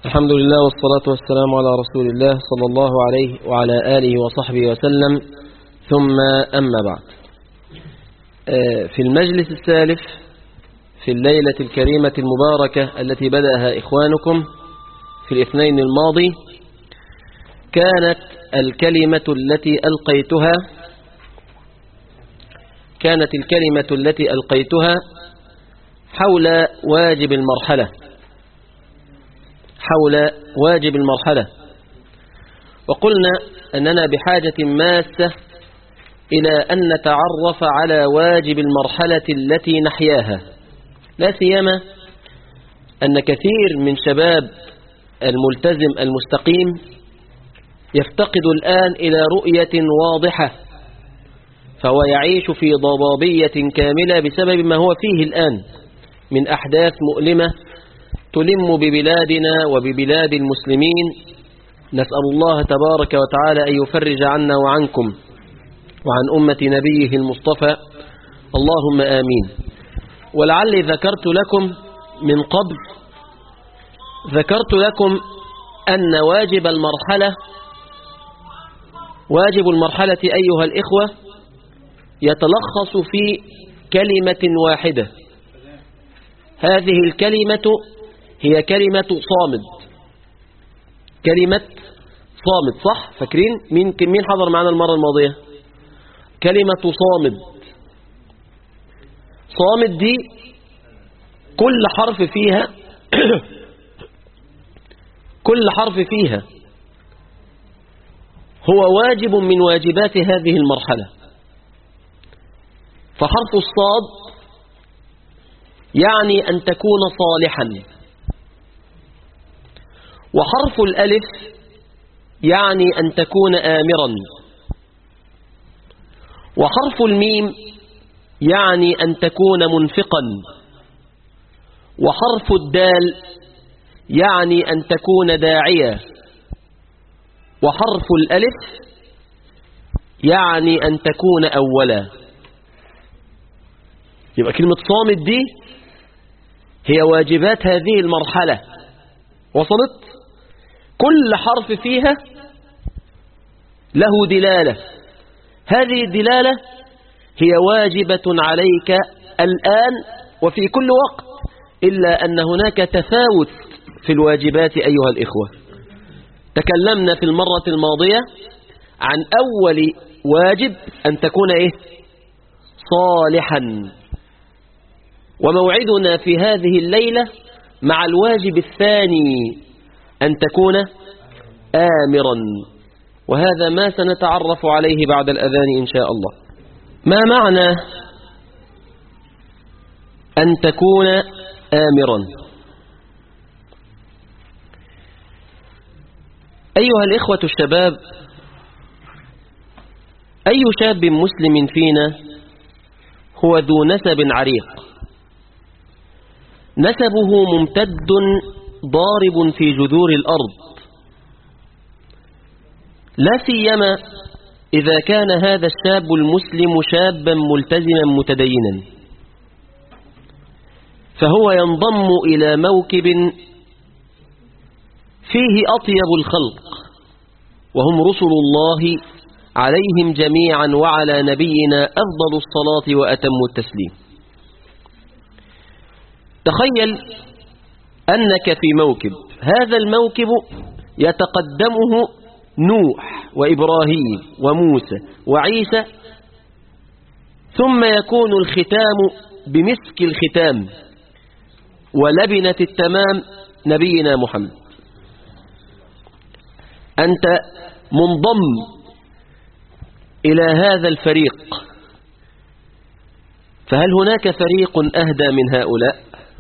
الحمد لله والصلاة والسلام على رسول الله صلى الله عليه وعلى آله وصحبه وسلم ثم أما بعد في المجلس الثالث في الليلة الكريمة المباركة التي بدأها إخوانكم في الاثنين الماضي كانت الكلمة التي ألقيتها كانت الكلمة التي ألقيتها حول واجب المرحلة حول واجب المرحلة وقلنا أننا بحاجة ماسة إلى أن نتعرف على واجب المرحلة التي نحياها لا سيما أن كثير من شباب الملتزم المستقيم يفتقد الآن إلى رؤية واضحة فهو يعيش في ضبابية كاملة بسبب ما هو فيه الآن من أحداث مؤلمة تلم ببلادنا وببلاد المسلمين نسأل الله تبارك وتعالى أن يفرج عنا وعنكم وعن أمة نبيه المصطفى اللهم آمين ولعلي ذكرت لكم من قبل ذكرت لكم أن واجب المرحلة واجب المرحلة أيها الإخوة يتلخص في كلمة واحدة هذه الكلمة هي كلمة صامد كلمة صامد صح فاكرين مين مين حضر معنا المرة الماضية كلمة صامد صامد دي كل حرف فيها كل حرف فيها هو واجب من واجبات هذه المرحلة فحرف الصاد يعني أن تكون صالحا وحرف الألف يعني أن تكون آمرا وحرف الميم يعني أن تكون منفقا وحرف الدال يعني أن تكون داعيا وحرف الألف يعني أن تكون أولا يبقى كلمة صامت دي هي واجبات هذه المرحلة وصلت كل حرف فيها له دلالة هذه الدلالة هي واجبة عليك الآن وفي كل وقت إلا أن هناك تفاوت في الواجبات أيها الإخوة تكلمنا في المرة الماضية عن أول واجب أن تكون إيه صالحا وموعدنا في هذه الليلة مع الواجب الثاني أن تكون آمرا وهذا ما سنتعرف عليه بعد الأذان إن شاء الله ما معنى أن تكون آمرا أيها الإخوة الشباب أي شاب مسلم فينا هو ذو نسب عريق نسبه ممتد ضارب في جذور الأرض لا سيما إذا كان هذا الشاب المسلم شابا ملتزما متدينا فهو ينضم إلى موكب فيه أطيب الخلق وهم رسل الله عليهم جميعا وعلى نبينا أفضل الصلاة وأتم التسليم تخيل أنك في موكب هذا الموكب يتقدمه نوح وإبراهيم وموسى وعيسى ثم يكون الختام بمسك الختام ولبنة التمام نبينا محمد أنت منضم إلى هذا الفريق فهل هناك فريق أهدى من هؤلاء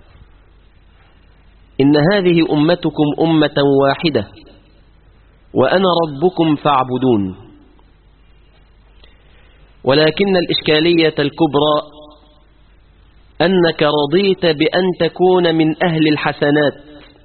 إن هذه أمتكم أمة واحدة وأنا ربكم فاعبدون ولكن الإشكالية الكبرى أنك رضيت بأن تكون من أهل الحسنات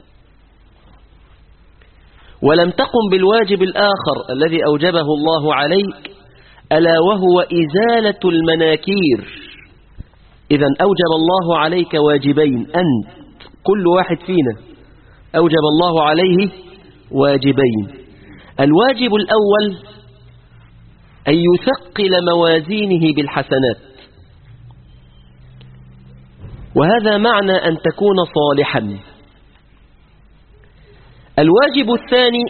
ولم تقم بالواجب الآخر الذي أوجبه الله عليك ألا وهو إزالة المناكير إذا أوجب الله عليك واجبين أنت كل واحد فينا أوجب الله عليه واجبين الواجب الأول أن يثقل موازينه بالحسنات وهذا معنى أن تكون صالحا الواجب الثاني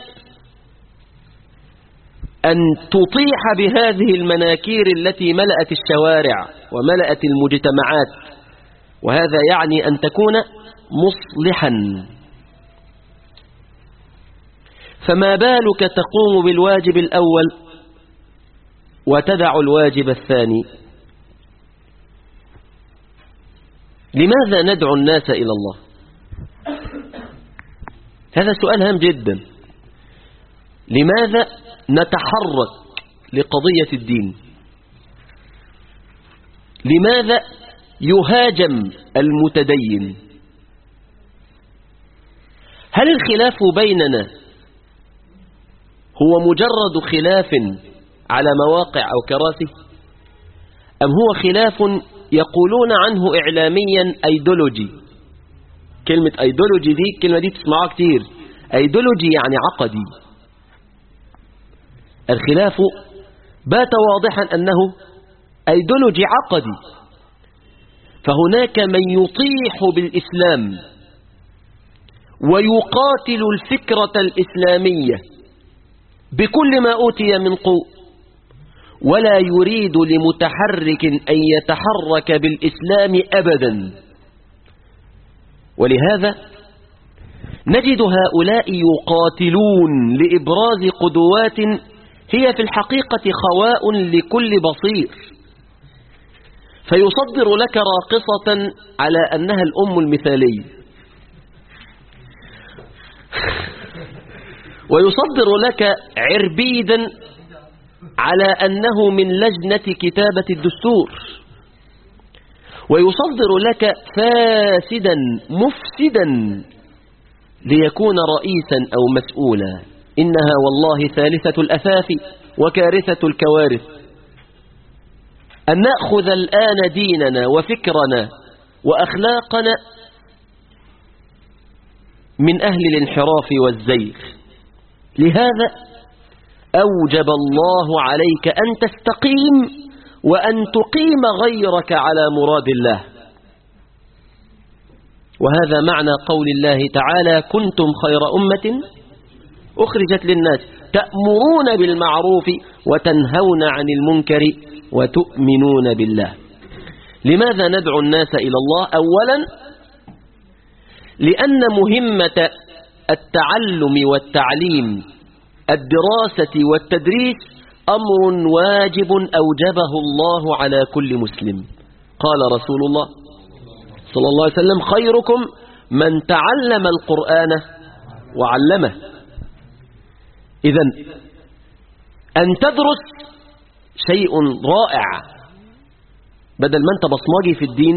أن تطيح بهذه المناكير التي ملأت الشوارع وملأت المجتمعات وهذا يعني أن تكون مصلحا فما بالك تقوم بالواجب الأول وتدع الواجب الثاني لماذا ندعو الناس إلى الله هذا سؤال هام جدا لماذا نتحرك لقضية الدين لماذا يهاجم المتدين هل الخلاف بيننا هو مجرد خلاف على مواقع أو كراسي أم هو خلاف يقولون عنه إعلاميا أيدولوجي كلمة أيدولوجي دي الكلمة دي تسمعها كتير أيدولوجي يعني عقدي الخلاف بات واضحا أنه أيدولوجي عقدي فهناك من يطيح بالإسلام ويقاتل الفكرة الإسلامية بكل ما أوتي من قوة ولا يريد لمتحرك أن يتحرك بالإسلام أبدا ولهذا نجد هؤلاء يقاتلون لإبراز قدوات هي في الحقيقة خواء لكل بصير فيصدر لك راقصة على أنها الأم المثالية ويصدر لك عربيدا على أنه من لجنة كتابة الدستور ويصدر لك فاسدا مفسدا ليكون رئيسا أو مسؤولا إنها والله ثالثة الأثاث وكارثة الكوارث أن نأخذ الآن ديننا وفكرنا وأخلاقنا من أهل الانحراف والزيغ لهذا أوجب الله عليك أن تستقيم وأن تقيم غيرك على مراد الله وهذا معنى قول الله تعالى كنتم خير أمة أخرجت للناس تأمرون بالمعروف وتنهون عن المنكر وتؤمنون بالله لماذا ندعو الناس إلى الله أولا لأن مهمة التعلم والتعليم الدراسة والتدريس أمر واجب أوجبه الله على كل مسلم قال رسول الله صلى الله عليه وسلم خيركم من تعلم القرآن وعلمه إذا أن تدرس شيء رائع بدل ما أنت بصماجي في الدين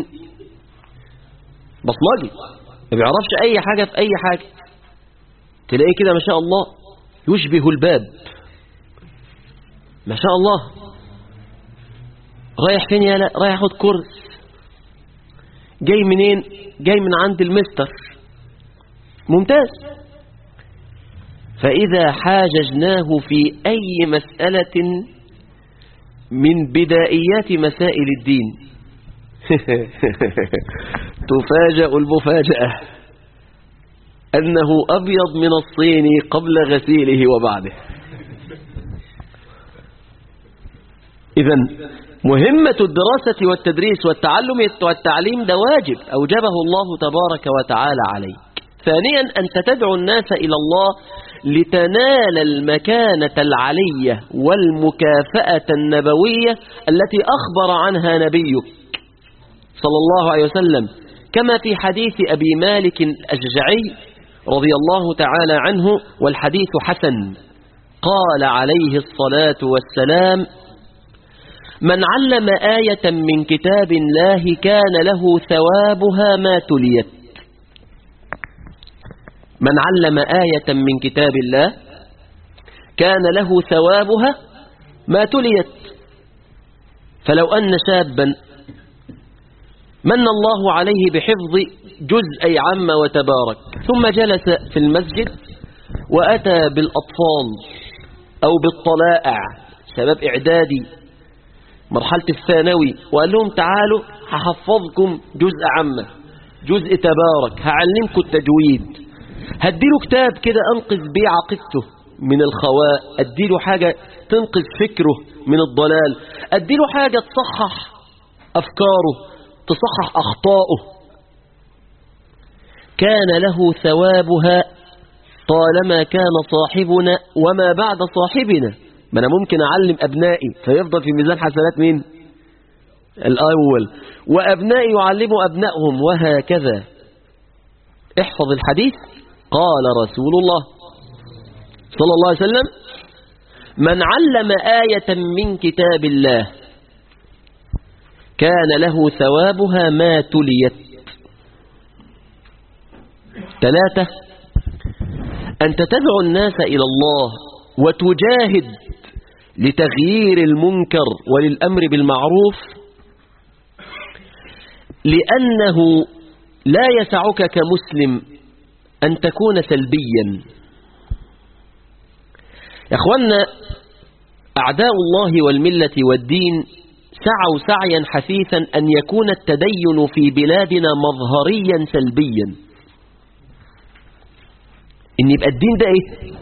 بصماجي ما بيعرفش أي حاجة في أي حاجة تلاقيه كده ما شاء الله يشبه الباب ما شاء الله رايح فين يا لا رايح اخد كورس جاي منين جاي من عند المستر ممتاز فإذا حاججناه في أي مسألة من بدائيات مسائل الدين تفاجأ المفاجأة أنه أبيض من الصين قبل غسيله وبعده إذا مهمة الدراسة والتدريس والتعلم والتعليم ده واجب أوجبه الله تبارك وتعالى عليك ثانيا أنت تدعو الناس إلى الله لتنال المكانة العلية والمكافأة النبوية التي أخبر عنها نبيك صلى الله عليه وسلم كما في حديث أبي مالك الأشجعي رضي الله تعالى عنه والحديث حسن قال عليه الصلاة والسلام من علم آية من كتاب الله كان له ثوابها ما تليت من علم آية من كتاب الله كان له ثوابها ما تليت فلو أن شابا من الله عليه بحفظ جزء عم وتبارك ثم جلس في المسجد وأتى بالأطفال أو بالطلائع شباب إعدادي مرحلة الثانوي وقال لهم تعالوا هحفظكم جزء عامة جزء تبارك هعلمكم التجويد هديله كتاب كده أنقذ بيه عقيدته من الخواء أديله حاجة تنقذ فكره من الضلال أديله حاجة تصحح أفكاره تصحح أخطاؤه كان له ثوابها طالما كان صاحبنا وما بعد صاحبنا ما أنا ممكن أعلم أبنائي فيفضل في ميزان حسنات مين الأول وأبنائي يعلموا أبنائهم وهكذا احفظ الحديث قال رسول الله صلى الله عليه وسلم من علم آية من كتاب الله كان له ثوابها ما تليت ثلاثة أن تتبع الناس إلى الله وتجاهد لتغيير المنكر وللأمر بالمعروف لأنه لا يسعك كمسلم أن تكون سلبيا يا أخوانا أعداء الله والملة والدين سعوا سعيا حثيثا أن يكون التدين في بلادنا مظهريا سلبيا إن يبقى الدين ده إيه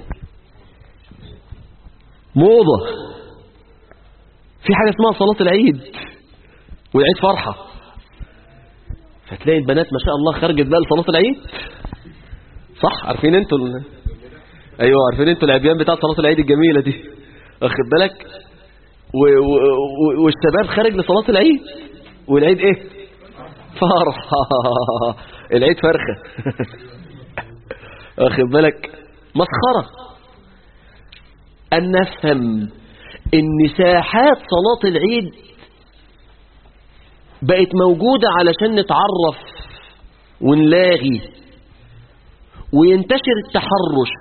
موضة في حاجة اسمها صلاة العيد والعيد فرحة فتلاقي البنات ما شاء الله خرجت بقى لصلاة العيد صح عارفين انتوا ال... ايوه عارفين انتوا العبيان بتاع صلاة العيد الجميلة دي واخد بالك و... و... و... والشباب خارج لصلاة العيد والعيد ايه فرحة العيد فرخة واخد بالك مسخرة أن نفهم ان ساحات صلاة العيد بقت موجودة علشان نتعرف ونلاغي وينتشر التحرش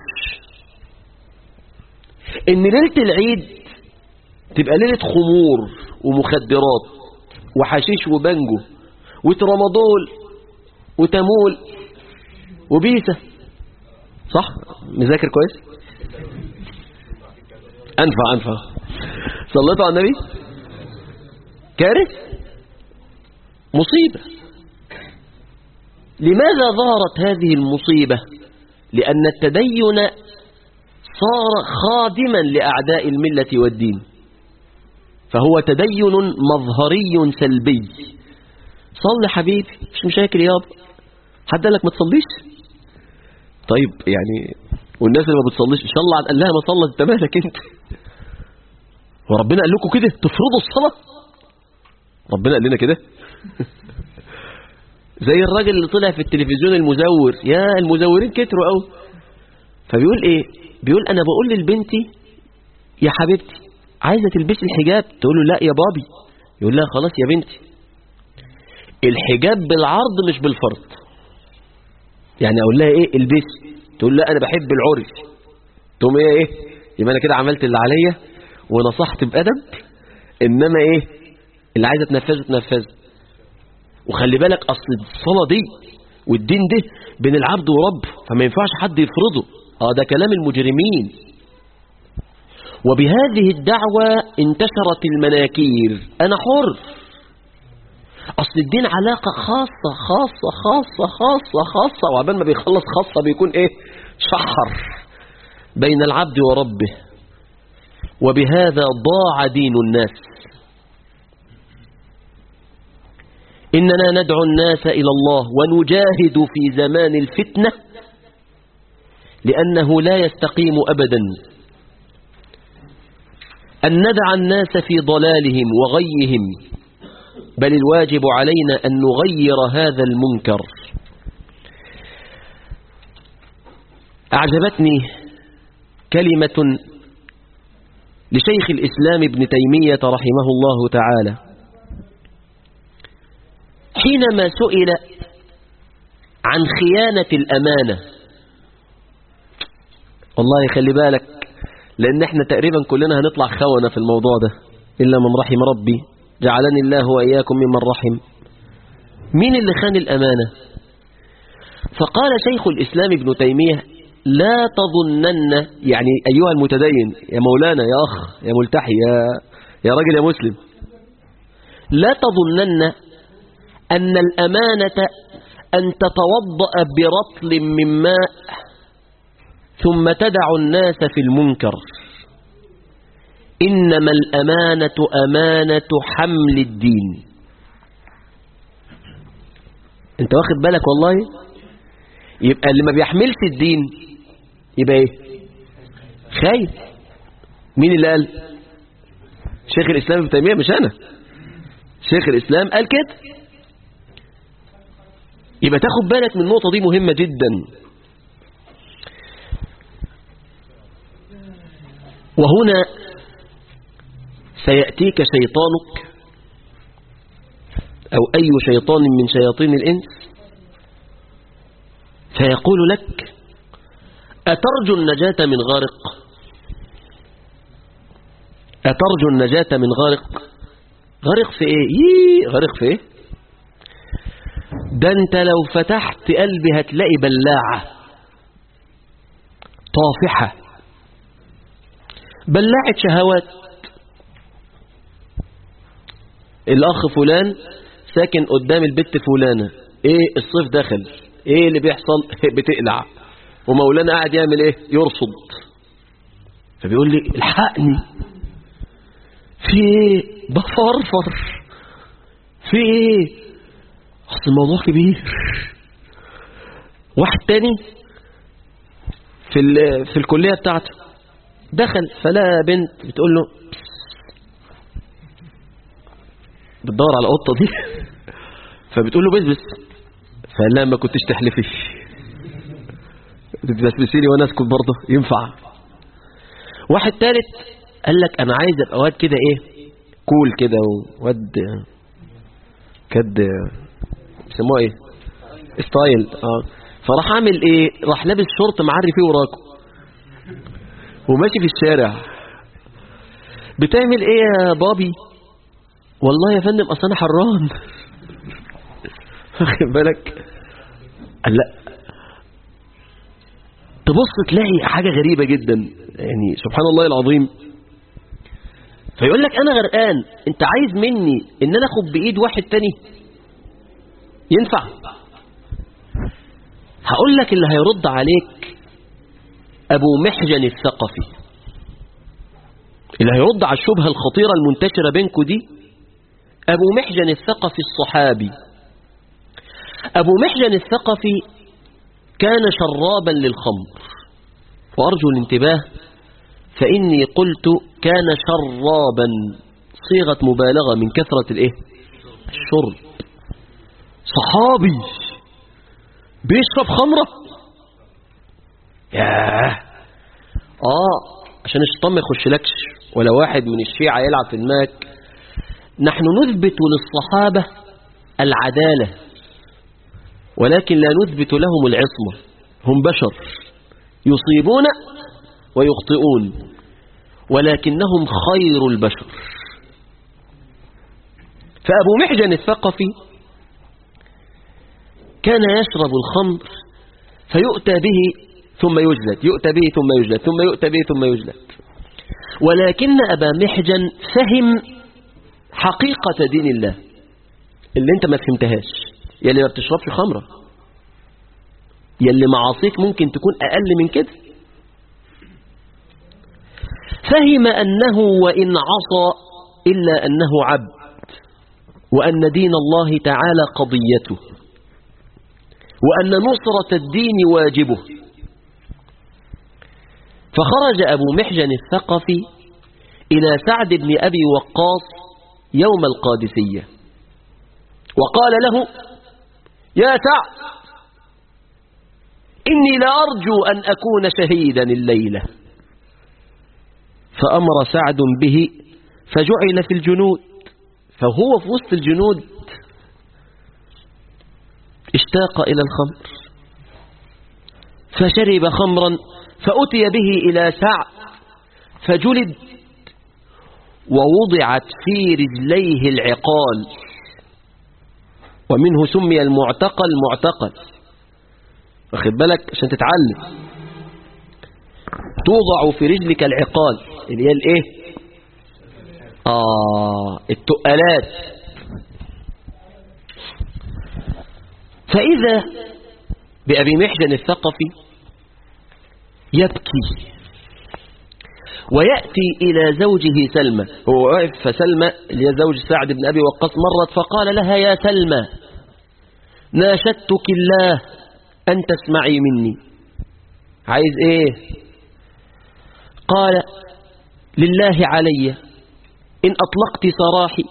ان ليلة العيد تبقى ليلة خمور ومخدرات وحشيش وبنجو وترامادول وتمول وبيسة صح مذاكر كويس انفع انفع صليتوا على النبي كارث مصيبة لماذا ظهرت هذه المصيبة لأن التدين صار خادما لأعداء الملة والدين فهو تدين مظهري سلبي صل حبيبي مش مشاكل يابا حد قال لك ما تصليش طيب يعني والناس اللي ما بتصليش ان شاء الله قال لها ما صلت انت مالك انت وربنا قال لكم كده تفرضوا الصلاه ربنا قال لنا كده زي الراجل اللي طلع في التلفزيون المزور يا المزورين كتروا قوي فبيقول ايه بيقول انا بقول للبنتي يا حبيبتي عايزه تلبسي الحجاب تقول له لا يا بابي يقول لها خلاص يا بنتي الحجاب بالعرض مش بالفرض يعني اقول لها ايه البسي تقول لا انا بحب العري تقوم ايه ايه يبقى انا كده عملت اللي عليا ونصحت بادب انما ايه اللي عايزه تنفذه تنفذه وخلي بالك اصل الصلاه دي والدين ده بين العبد ورب فما ينفعش حد يفرضه اه ده كلام المجرمين وبهذه الدعوة انتشرت المناكير أنا حر أصل الدين علاقة خاصة خاصة خاصة خاصة خاصة وعبال ما بيخلص خاصة بيكون إيه شحر بين العبد وربه وبهذا ضاع دين الناس إننا ندعو الناس إلى الله ونجاهد في زمان الفتنة لأنه لا يستقيم أبدا أن ندع الناس في ضلالهم وغيهم بل الواجب علينا أن نغير هذا المنكر أعجبتني كلمة لشيخ الإسلام ابن تيمية رحمه الله تعالى حينما سئل عن خيانة الأمانة والله خلي بالك لأن احنا تقريبا كلنا هنطلع خونة في الموضوع ده إلا من رحم ربي جعلني الله وإياكم ممن رحم مين اللي خان الأمانة فقال شيخ الإسلام ابن تيمية لا تظنن يعني أيها المتدين يا مولانا يا أخ يا ملتحي يا, يا راجل يا مسلم لا تظنن أن الأمانة أن تتوضأ برطل من ماء ثم تدع الناس في المنكر إنما الأمانة أمانة حمل الدين انت واخد بالك والله يبقى اللي ما بيحملش الدين يبقى ايه خايف مين اللي قال شيخ الإسلام ابن تيمية مش أنا شيخ الإسلام قال كده يبقى تاخد بالك من النقطة دي مهمة جدا وهنا سيأتيك شيطانك أو أي شيطان من شياطين الإنس فيقول لك أترجو النجاة من غارق أترجو النجاة من غارق غرق في ايه ييه غرق في ايه ده انت لو فتحت قلبي هتلاقي بلاعة طافحة بلاعة شهوات الأخ فلان ساكن قدام البت فلانة ايه الصيف دخل ايه اللي بيحصل بتقلع ومولانا قاعد يعمل ايه يرصد فبيقول لي الحقني في ايه بفرفر في ايه اصل الموضوع كبير واحد تاني في في الكليه بتاعته دخل فلا بنت بتقول له بتدور على القطه دي فبتقول له بسبس فقال لها ما كنتش تحلفي بتبسبسيني وانا اسكت برضه ينفع واحد تالت قال لك انا عايز ابقى واد كده ايه كول كده وواد كد بيسموه ايه ستايل اه فراح عامل ايه راح لابس شورت معري فيه وراكم وماشي في الشارع بتعمل ايه يا بابي والله يا فندم اصل انا حران واخد بالك قال لا تبص تلاقي حاجة غريبة جدا يعني سبحان الله العظيم فيقول لك انا غرقان انت عايز مني ان انا اخد بايد واحد تاني ينفع هقول لك اللي هيرد عليك ابو محجن الثقفي اللي هيرد على الشبهة الخطيرة المنتشرة بينكم دي ابو محجن الثقفي الصحابي ابو محجن الثقفي كان شرابا للخمر وارجو الانتباه فإني قلت كان شرابا صيغة مبالغة من كثرة الايه الشرب صحابي بيشرب خمرة ياه اه عشان الشيطان ما يخشلكش ولا واحد من الشيعة يلعب في دماغك نحن نثبت للصحابة العدالة ولكن لا نثبت لهم العصمة هم بشر يصيبون ويخطئون ولكنهم خير البشر فأبو محجن الثقفي كان يشرب الخمر فيؤتى به ثم يجلد يؤتى به ثم يجلد ثم يؤتى به ثم يجلد ولكن أبا محجن فهم حقيقة دين الله اللي انت ما فهمتهاش يلي ما بتشربش خمرة يلي معاصيك ممكن تكون أقل من كده فهم أنه وإن عصى إلا أنه عبد وأن دين الله تعالى قضيته وأن نصرة الدين واجبه فخرج أبو محجن الثقفي إلى سعد بن أبي وقاص يوم القادسية وقال له يا سعد إني لأرجو أن أكون شهيدا الليلة فأمر سعد به فجعل في الجنود فهو في وسط الجنود اشتاق إلى الخمر فشرب خمرا فأتي به إلى سعد فجلد ووضعت في رجليه العقال ومنه سمي المعتقل معتقل واخد بالك عشان تتعلم توضع في رجلك العقال اللي هي الايه اه التقالات فاذا بابي محجن الثقفي يبكي ويأتي إلى زوجه سلمى هو واقف فسلمى اللي هي زوج سعد بن أبي وقاص مرت فقال لها يا سلمى ناشدتك الله أن تسمعي مني عايز إيه قال لله علي إن أطلقت سراحي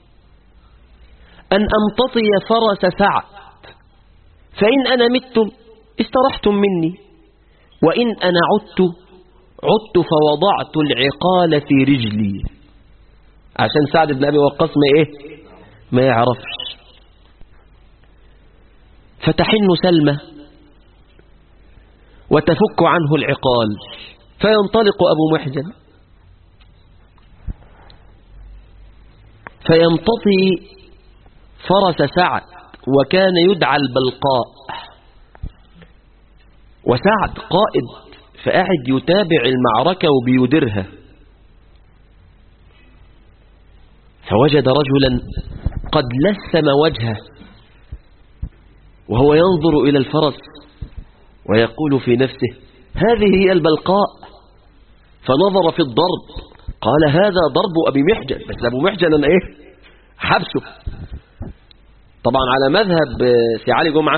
أن أمتطي فرس سعد فإن أنا مت استرحتم مني وإن أنا عدت عدت فوضعت العقال في رجلي عشان سعد بن أبي وقاص ما إيه ما يعرفش فتحن سلمى وتفك عنه العقال فينطلق أبو محجن فيمتطي فرس سعد وكان يدعى البلقاء وسعد قائد فقاعد يتابع المعركة وبيديرها فوجد رجلا قد لثم وجهه وهو ينظر إلى الفرس ويقول في نفسه هذه هي البلقاء فنظر في الضرب قال هذا ضرب أبي محجن بس أبو محجن أنا إيه حبسه طبعا على مذهب سي علي جمعة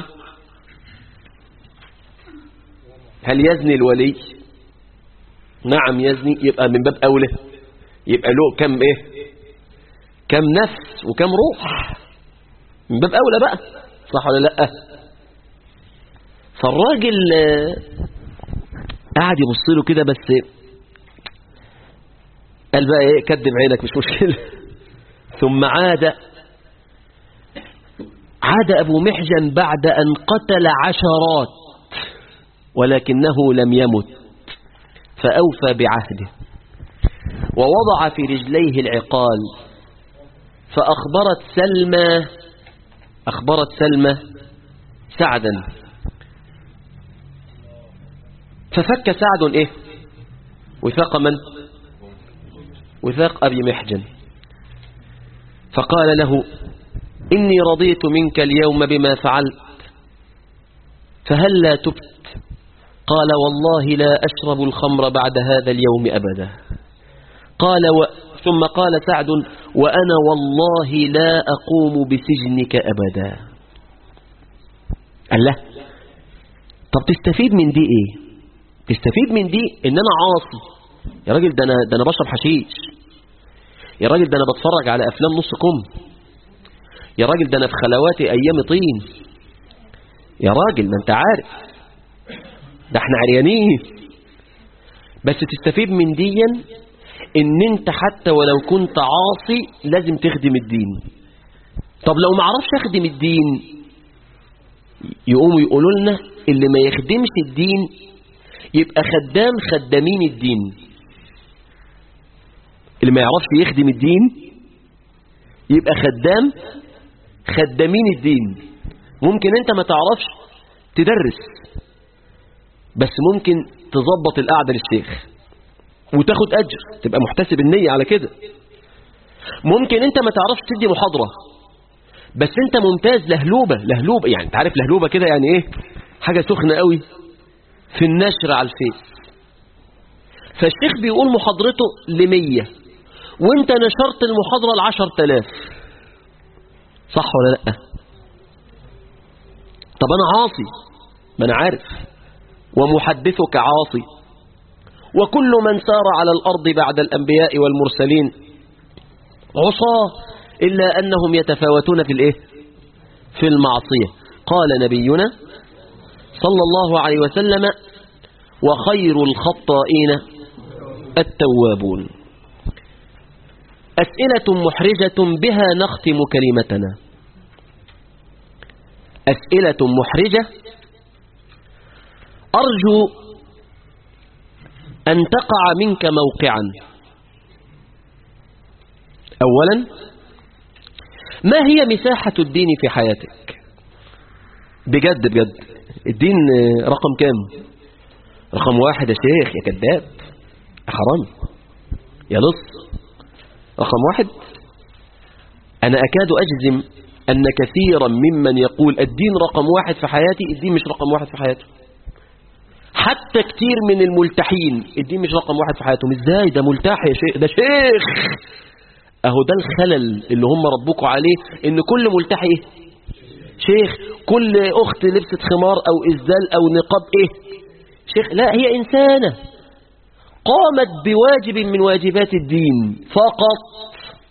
هل يزني الولي نعم يزني يبقى من باب أولى يبقى له كم إيه كم نفس وكم روح من باب أولى بقى صح ولا لأ فالراجل قاعد يبص له كده بس قال بقى ايه كدب عينك مش مشكلة ثم عاد عاد أبو محجن بعد أن قتل عشرات ولكنه لم يمت فأوفى بعهده ووضع في رجليه العقال فأخبرت سلمى أخبرت سلمى سعدا ففك سعد إيه وثاق من وثاق أبي محجن فقال له إني رضيت منك اليوم بما فعلت فهل لا تبت قال والله لا أشرب الخمر بعد هذا اليوم أبدا قال و... ثم قال سعد وأنا والله لا أقوم بسجنك أبدا قال له طب تستفيد من دي ايه تستفيد من دي ان انا عاصي يا راجل ده انا ده انا بشرب حشيش يا راجل ده انا بتفرج على افلام نص كم يا راجل ده انا في خلواتي ايام طين يا راجل ما انت عارف ده احنا عريانين بس تستفيد من ديا ان انت حتى ولو كنت عاصي لازم تخدم الدين طب لو ما عرفش اخدم الدين يقوموا يقولوا لنا اللي ما يخدمش الدين يبقى خدام خدامين الدين اللي ما يعرفش يخدم الدين يبقى خدام خدامين الدين ممكن انت ما تعرفش تدرس بس ممكن تظبط القعدة للشيخ وتاخد أجر تبقى محتسب النية على كده ممكن انت ما تعرفش تدي محاضرة بس انت ممتاز لهلوبة لهلوبة يعني انت عارف لهلوبة كده يعني ايه حاجة سخنة قوي في النشر على الفيس فالشيخ بيقول محاضرته لمية وانت نشرت المحاضرة لعشر تلاف صح ولا لا طب انا عاصي ما انا عارف ومحدثك عاصي وكل من سار على الأرض بعد الأنبياء والمرسلين عصاه إلا أنهم يتفاوتون في الإيه؟ في المعصية قال نبينا صلى الله عليه وسلم وخير الخطائين التوابون أسئلة محرجة بها نختم كلمتنا أسئلة محرجة أرجو أن تقع منك موقعا أولا ما هي مساحة الدين في حياتك بجد بجد الدين آه، رقم كام رقم واحد يا شيخ يا كذاب يا حرامي يا لص رقم واحد أنا أكاد أجزم أن كثيرا ممن يقول الدين رقم واحد في حياتي الدين مش رقم واحد في حياته حتى كتير من الملتحين الدين مش رقم واحد في حياتهم ازاي ده ملتح يا شيخ ده شيخ اهو ده الخلل اللي هم ربكوا عليه ان كل ملتح ايه شيخ كل اخت لبست خمار او ازدال او نقاب ايه شيخ لا هي انسانة قامت بواجب من واجبات الدين فقط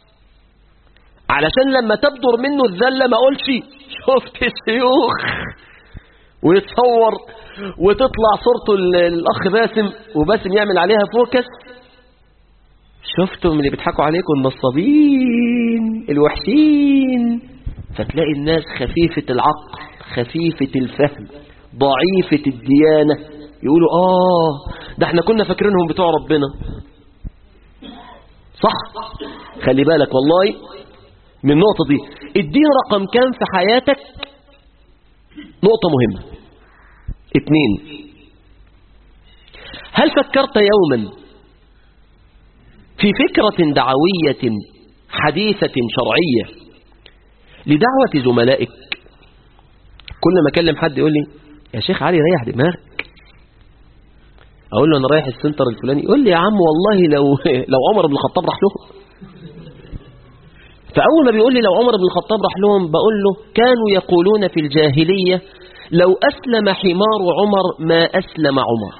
علشان لما تبدر منه الذلة ما قولش شفت الشيوخ ويتصور وتطلع صورته ال- الأخ باسم وباسم يعمل عليها فوكس شفتم اللي بيضحكوا عليكم النصابين الوحشين فتلاقي الناس خفيفة العقل خفيفة الفهم ضعيفة الديانة يقولوا آه ده احنا كنا فاكرينهم بتوع ربنا صح خلي بالك والله من النقطة دي الدين رقم كام في حياتك نقطة مهمة اتنين هل فكرت يوما في فكرة دعوية حديثة شرعية لدعوة زملائك كل ما اكلم حد يقول لي يا شيخ علي ريح دماغك اقول له انا رايح السنتر الفلاني يقول لي يا عم والله لو لو عمر بن الخطاب راح لهم فأول ما بيقول لي لو عمر بن الخطاب راح لهم بقول له كانوا يقولون في الجاهلية لو أسلم حمار عمر ما أسلم عمر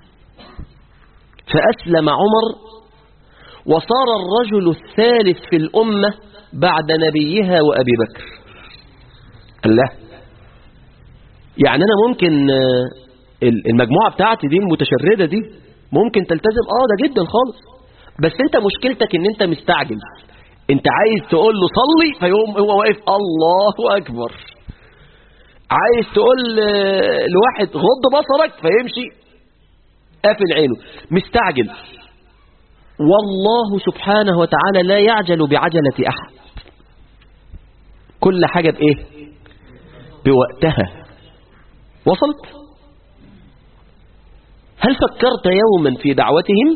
فأسلم عمر وصار الرجل الثالث في الأمة بعد نبيها وأبي بكر الله يعني أنا ممكن آه، المجموعة بتاعتي دي المتشردة دي ممكن تلتزم اه ده جدا خالص بس انت مشكلتك ان انت مستعجل انت عايز تقول له صلي فيقوم هو واقف الله اكبر عايز تقول آه، لواحد غض بصرك فيمشي قافل عينه مستعجل والله سبحانه وتعالى لا يعجل بعجلة أحد كل حاجة بإيه بوقتها وصلت هل فكرت يوما في دعوتهم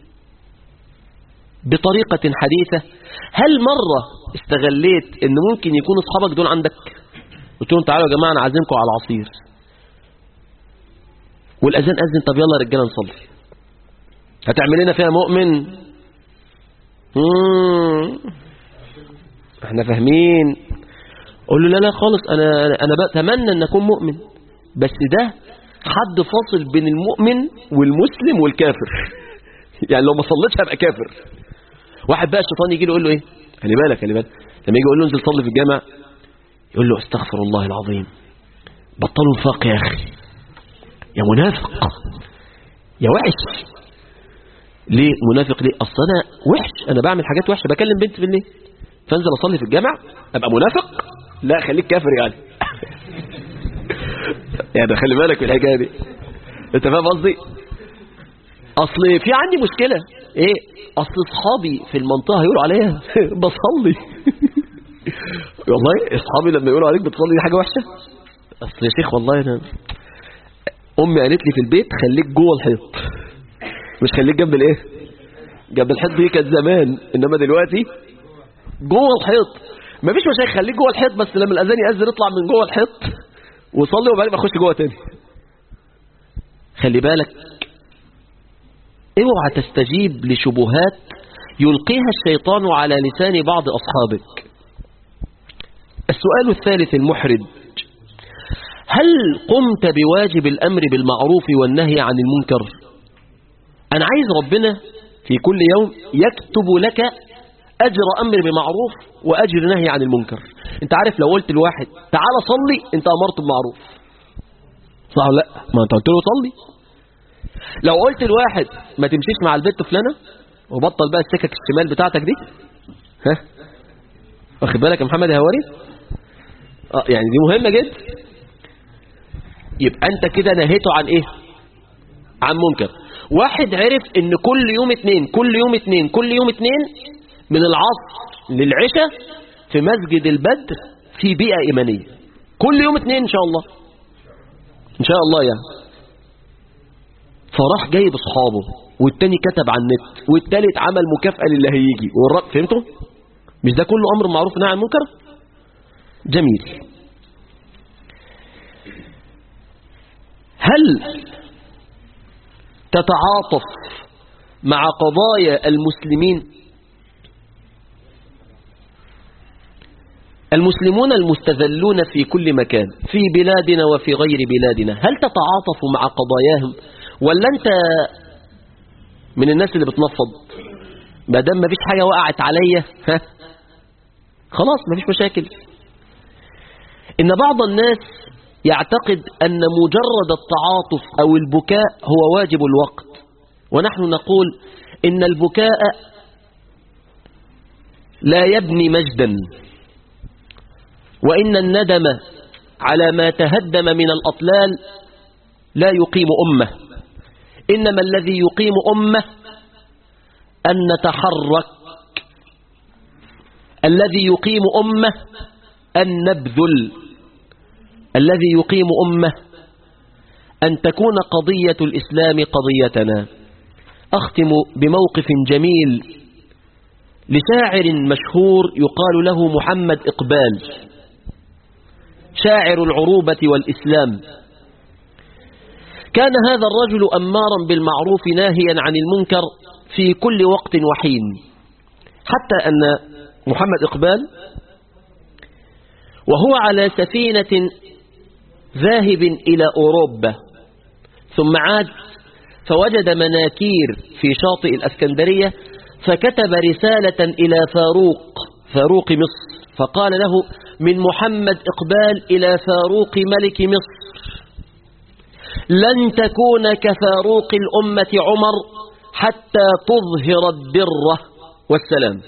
بطريقة حديثة هل مرة استغليت ان ممكن يكون اصحابك دول عندك قلت لهم تعالوا يا جماعة انا عازمكم على العصير والاذان اذن طب يلا يا رجاله نصلي هتعمل لنا فيها مؤمن مم. احنا فاهمين قول له لا لا خالص انا انا بتمنى ان اكون مؤمن بس ده حد فاصل بين المؤمن والمسلم والكافر يعني لو ما صليتش هبقى كافر واحد بقى الشيطان يجي له يقول له ايه خلي بالك خلي بالك لما يجي يقول له انزل صلي في الجامع يقول له استغفر الله العظيم بطلوا نفاق يا اخي يا منافق يا وحش ليه منافق ليه اصل انا وحش انا بعمل حاجات وحشه بكلم بنت بالليل فانزل اصلي في الجامع ابقى منافق لا خليك كافر يعني يعني خلي بالك من الحكايه دي انت فاهم قصدي اصل في عندي مشكله ايه اصل اصحابي في المنطقه هيقولوا عليا بصلي والله اصحابي لما يقولوا عليك بتصلي دي حاجه وحشه اصل يا شيخ والله انا امي قالت لي في البيت خليك جوه الحيط مش خليك جنب الايه جنب الحيط دي كانت زمان انما دلوقتي جوه الحيط مفيش مشاكل خليك جوه الحيط بس لما الاذان يأذن اطلع من جوه الحيط وصلي وبعدين اخش جوه تاني خلي بالك اوعى تستجيب لشبهات يلقيها الشيطان على لسان بعض اصحابك السؤال الثالث المحرج هل قمت بواجب الامر بالمعروف والنهي عن المنكر انا عايز ربنا في كل يوم يكتب لك اجر امر بمعروف واجر نهي عن المنكر انت عارف لو قلت لواحد تعالى صلي انت امرت بمعروف صح ولا لا ما انت قلت له صلي لو قلت لواحد ما تمشيش مع البنت فلانه وبطل بقى السكك الشمال بتاعتك دي ها واخد بالك يا محمد يا هواري اه يعني دي مهمه جدا يبقى انت كده نهيته عن ايه عن منكر واحد عرف ان كل يوم اتنين كل يوم اتنين كل يوم اتنين من العصر للعشاء في مسجد البدر في بيئة إيمانية كل يوم اتنين إن شاء الله ان شاء الله يعني فراح جايب اصحابه والتاني كتب على النت والتالت عمل مكافأة للي هيجي والرب فهمتوا مش ده كله امر معروف نهي عن المنكر جميل هل تتعاطف مع قضايا المسلمين المسلمون المستذلون في كل مكان في بلادنا وفي غير بلادنا هل تتعاطف مع قضاياهم ولا انت من الناس اللي بتنفض ما دام مفيش حاجه وقعت عليا ها خلاص مفيش مشاكل ان بعض الناس يعتقد ان مجرد التعاطف او البكاء هو واجب الوقت ونحن نقول ان البكاء لا يبني مجدا وان الندم على ما تهدم من الاطلال لا يقيم امه انما الذي يقيم امه ان نتحرك الذي يقيم امه ان نبذل الذي يقيم أمة أن تكون قضية الإسلام قضيتنا أختم بموقف جميل لشاعر مشهور يقال له محمد إقبال شاعر العروبة والإسلام كان هذا الرجل أمارا بالمعروف ناهيا عن المنكر في كل وقت وحين حتى أن محمد إقبال وهو على سفينة ذاهب إلى أوروبا ثم عاد فوجد مناكير في شاطئ الأسكندرية فكتب رسالة إلى فاروق فاروق مصر فقال له من محمد إقبال إلى فاروق ملك مصر لن تكون كفاروق الأمة عمر حتى تظهر البر والسلام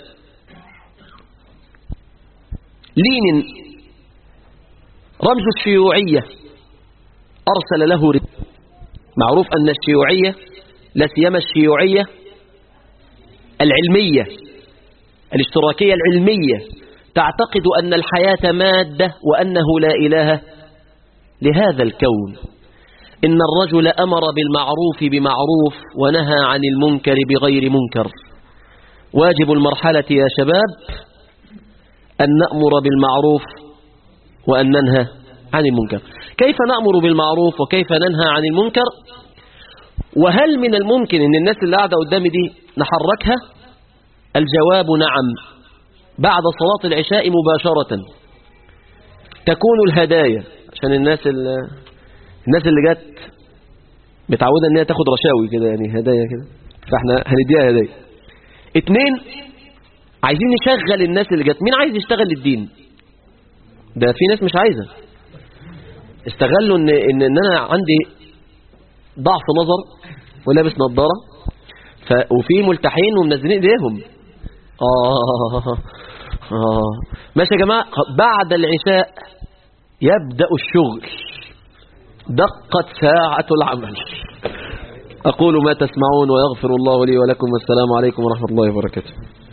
لين رمز الشيوعية أرسل له رد معروف أن الشيوعية لا سيما الشيوعية العلمية الاشتراكية العلمية تعتقد أن الحياة مادة وأنه لا إله لهذا الكون إن الرجل أمر بالمعروف بمعروف ونهى عن المنكر بغير منكر واجب المرحلة يا شباب أن نأمر بالمعروف وأن ننهى عن المنكر كيف نأمر بالمعروف وكيف ننهى عن المنكر وهل من الممكن أن الناس اللي قاعدة قدامي دي نحركها الجواب نعم بعد صلاة العشاء مباشرة تكون الهدايا عشان الناس اللي الناس اللي جت متعودة ان هي تاخد رشاوي كده يعني هدايا كده فاحنا هنديها هدايا اتنين عايزين نشغل الناس اللي جت مين عايز يشتغل للدين ده في ناس مش عايزة استغلوا ان ان, إن انا عندي ضعف نظر ولابس نظارة ف... وفي ملتحين ومنزلين ايديهم آه آه ماشي يا جماعة بعد العشاء يبدأ الشغل دقت ساعة العمل أقول ما تسمعون ويغفر الله لي ولكم والسلام عليكم ورحمة الله وبركاته